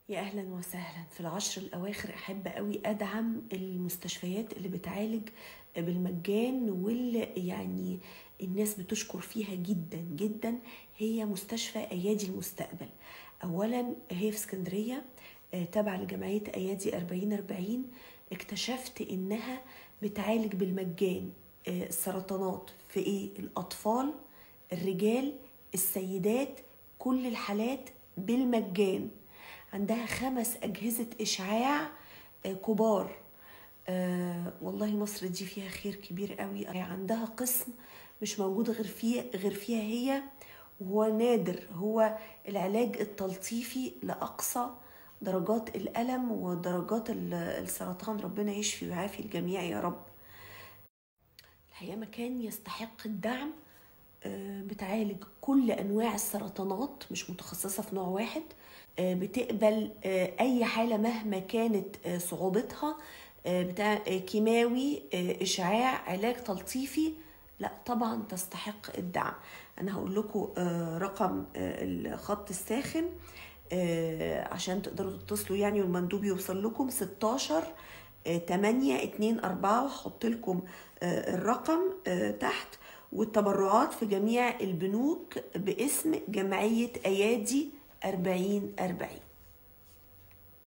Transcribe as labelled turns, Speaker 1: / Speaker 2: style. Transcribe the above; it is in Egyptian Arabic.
Speaker 1: يا اهلا وسهلا في العشر الاواخر احب قوي ادعم المستشفيات اللي بتعالج بالمجان واللي يعني الناس بتشكر فيها جدا جدا هي مستشفى ايادي المستقبل اولا هي في اسكندريه آه، تابعه لجمعيه ايادي 4040 اكتشفت انها بتعالج بالمجان آه، السرطانات في ايه الاطفال الرجال السيدات كل الحالات بالمجان عندها خمس أجهزة إشعاع آه، كبار آه والله مصر دي فيها خير كبير قوي عندها قسم مش موجود غير فيه غير فيها هي وهو نادر هو العلاج التلطيفي لأقصى درجات الألم ودرجات السرطان ربنا يشفي ويعافي الجميع يا رب الحقيقة مكان يستحق الدعم آه، بتعالج كل انواع السرطانات مش متخصصه في نوع واحد آه، بتقبل آه، اي حاله مهما كانت صعوبتها بتاع كيماوي اشعاع علاج تلطيفي لا طبعا تستحق الدعم انا هقول لكم رقم الخط الساخن عشان تقدروا تتصلوا يعني والمندوب يوصل لكم 16 8 2 4 هحط لكم الرقم تحت والتبرعات في جميع البنوك باسم جمعية أيادي 40 40